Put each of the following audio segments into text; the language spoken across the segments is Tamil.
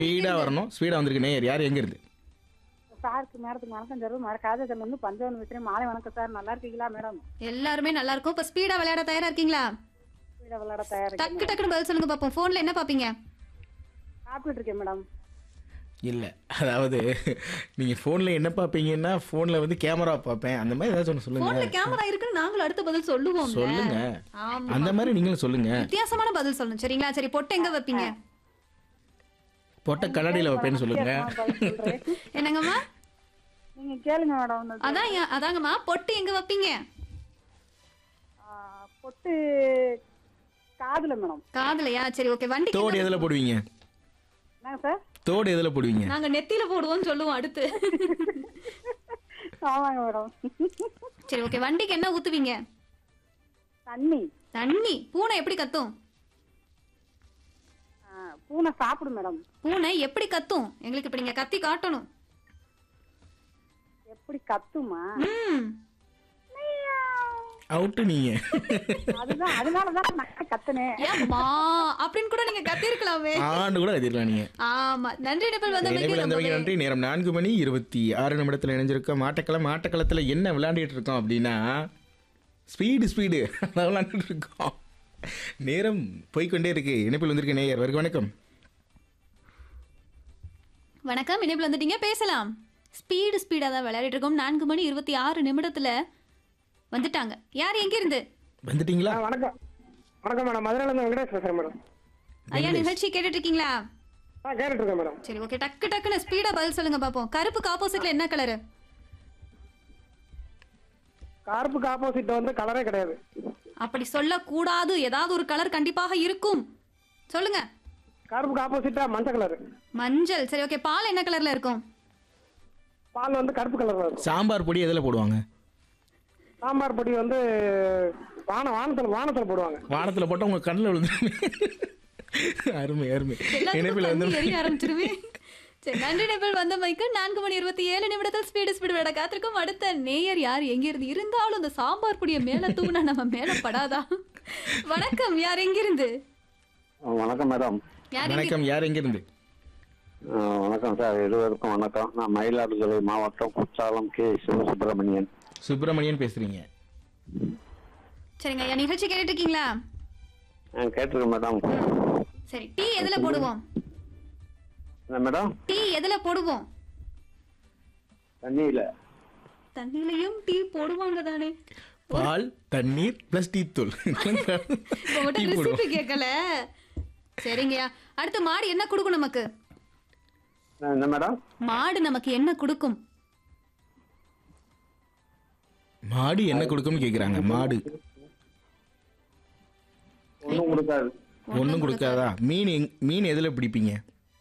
ஸ்பீடாக வரணும் ஸ்பீடாக வந்திருக்கு நேயர் யார் எங்க இருந்து சாருக்கு மேடத்துக்கு வணக்கம் சார் மேடம் காதல் வந்து பஞ்சவன் பேசுறேன் மாலை வணக்கம் சார் நல்லா இருக்கீங்களா மேடம் எல்லாருமே நல்லா இருக்கும் இப்ப ஸ்பீடா விளையாட தயாரா இருக்கீங்களா வீட விளையாட தயாரிக்க டக்கு டக்குன்னு பதில் சொல்லுங்க பாப்போம் போன்ல என்ன பாப்பீங்க சாப்பிட்டு இருக்கேன் மேடம் இல்லை அதாவது நீங்கள் ஃபோனில் என்ன பார்ப்பீங்கன்னா ஃபோனில் வந்து கேமரா பார்ப்பேன் அந்த மாதிரி ஏதாச்சும் ஒன்று சொல்லுங்க போன்ல கேமரா இருக்குன்னு நாங்களும் அடுத்த பதில் சொல்லுவோம் சொல்லுங்க ஆமா அந்த மாதிரி நீங்களும் சொல்லுங்க வித்தியாசமான பதில் சொல்லணும் சரிங்களா சரி பொட்டு எங்க வைப்பீங்க பொட்டை கண்ணாடியில் வைப்பேன்னு சொல்லுங்க பதில் சொல்றேன் என்னங்கம்மா நீங்க கேளுங்க மேடம் இந்த, அதான் ஏன்- அதாங்கம்மா பொட்டு எங்க வைப்பீங்க ஆ, பொட்டு காதுல மேடம் காதுலயா சரி ஓகே வண்டி தோடு எதில் போடுவீங்க என்னங்க சார் தோடு எதில் போடுவீங்க நாங்க நெத்தியில போடுவோம்னு சொல்லுவோம் அடுத்து ஆமாங்க மேடம் சரி ஓகே வண்டிக்கு என்ன ஊத்துவீங்க தண்ணி தண்ணி பூனை எப்படி கத்தும் ஆ, பூனை சாப்பிடும் மேடம் பூனை எப்படி கத்தும் எங்களுக்கு இப்ப நீங்க கத்தி காட்டணும் எப்படி கத்துமா ம் அவுட்டு நீங்கள் அதுதான் அதனாலதான் நான் கத்துனேன் ஏம்மா அப்படின்னு கூட நீங்க கத்தி இருக்கலாமே ஆண்டு கூட கத்திருக்கலாம் நீங்கள் ஆமா நன்றி நிபல் இணைப்பில் வந்தமைக்கு வந்தவங்க ரொம்பவே நன்றி நேரம் நான்கு மணி இருபத்தி ஆறு நிமிடத்தில் இணைஞ்சிருக்கோம் ஆட்டக்களம் ஆட்டக்களத்தில் என்ன விளையாண்டுட்டு இருக்கோம் அப்படின்னா ஸ்பீடு ஸ்பீடு அதான் விளையாண்டுட்டு இருக்கோம் நேரம் போய்க்கொண்டே இருக்கு இணைப்பில் வந்திருக்க நேயர் வருக வணக்கம் வணக்கம் இணைப்பில் வந்துட்டீங்க பேசலாம் ஸ்பீடு ஸ்பீடா தான் விளையாடிட்டு இருக்கோம் நான்கு மணி இருபத்தி ஆறு நிமிடத்துல வந்துட்டாங்க யார் எங்க இருந்து வந்துட்டீங்களா வணக்கம் வணக்கம் மேடம் மதுரையிலேருந்து வெங்கடேஷ் பேசுகிறேன் மேடம் ஐயா நிகழ்ச்சி கேட்டுட்டு இருக்கீங்களா ஆ கேட்டுட்டு இருக்கேன் மேடம் சரி ஓகே டக்கு டக்குன்னு ஸ்பீடா பதில் சொல்லுங்க பாப்போம் கருப்புக்கு ஆப்போசிட்ல என்ன கலரு கருப்புக்கு ஆப்போசிட் வந்து கலரே கிடையாது அப்படி சொல்லக்கூடாது ஏதாவது ஒரு கலர் கண்டிப்பாக இருக்கும் சொல்லுங்க கருப்புக்கு ஆப்போசிட்டா மஞ்சள் கலர் மஞ்சள் சரி ஓகே பால் என்ன கலர்ல இருக்கும் பால் வந்து கருப்பு கலர்ல இருக்கும் சாம்பார் பொடி எதில் போடுவாங்க சாம்பார் பொடி வந்து வான வானத்தில் வானத்தில் போடுவாங்க வானத்தில் போட்டால் உங்கள் கண்ணில் விழுந்துருமே அருமை அருமை எல்லாத்துக்கும் இணைப்பில் கண்ணு வந்து எரிய ஆரம்பிச்சிருவேன் சரி நன்றி நிபல் வந்த மைக்கு நான்கு மணி இருபத்தி ஏழு நிமிடத்தில் ஸ்பீடு ஸ்பீடு விட காத்திருக்கும் அடுத்த நேயர் யார் எங்க இருந்து இருந்தாலும் இந்த சாம்பார் பொடிய மேல தூங்கினா நம்ம மேல படாதா வணக்கம் யார் எங்கிருந்து வணக்கம் மேடம் யார் எங்க வணக்கம் யார் எங்கேருந்து அஹ் வணக்கம் சார் இருவருக்கும் வணக்கம் நான் மயிலாடுதுறை மாவட்டம் குற்றாலம் கே சிவசுப்பிரமணியன் சுப்பிரமணியன் பேசுகிறீங்க சரிங்க ஐயா நிகழ்ச்சி கேட்டுட்டு இருக்கீங்களா அஹ் கேட்டிருக்கேன் மேடம் சரி டீ எதுல போடுவோம் என்ன மேடம் டீ எதுல போடுவோம் தண்ணியில தண்ணிலையும் டீ போடுவாங்க தானே பால் தண்ணீர் ப்ளஸ் டீ தூள் உங்ககிட்ட டீ போடுவோம் ரெசிபி கேட்கல சரிங்கய்யா அடுத்து மாடு என்ன கொடுக்கும் நமக்கு என்ன மேடம் மாடு நமக்கு என்ன கொடுக்கும் மாடு என்ன கொடுக்கும்னு கேட்குறாங்க மாடு ஒன்றும் கொடுக்காது ஒன்றும் கொடுக்காதா மீன் எங் மீன் எதில் பிடிப்பீங்க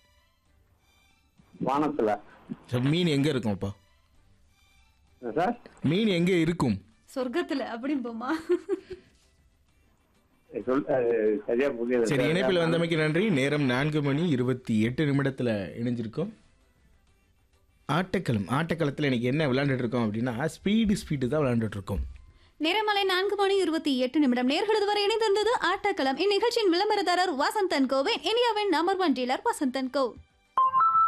வானத்துல சரி, மீன் எங்கே இருக்கும் அப்போ என்ன சார் மீன் எங்கே இருக்கும் சொர்க்கத்துல அப்படின்னு போமா சொல் அஹ் சரியா புரியல சரி சார். இணைப்பில் வந்தமைக்கு நன்றி நேரம் நான்கு மணி இருபத்தி எட்டு நிமிடத்தில் இணைஞ்சிருக்கோம் ஆட்டக்களம் ஆட்டக்களத்தில் இன்னைக்கு என்ன விளையாண்டுட்டு இருக்கோம் அப்படின்னா ஸ்பீடு ஸ்பீடு தான் விளையாண்டுட்டு இருக்கோம் நேரமலை நான்கு மணி இருபத்தி எட்டு நிமிடம் நேர்களது வரை இணைந்திருந்தது ஆட்டக்களம் இந்நிகழ்ச்சியின் விளம்பரதாரர் வசந்தன் கோவின் இந்தியாவின் நம்பர் ஒன் டீலர் வசந்தன் கோ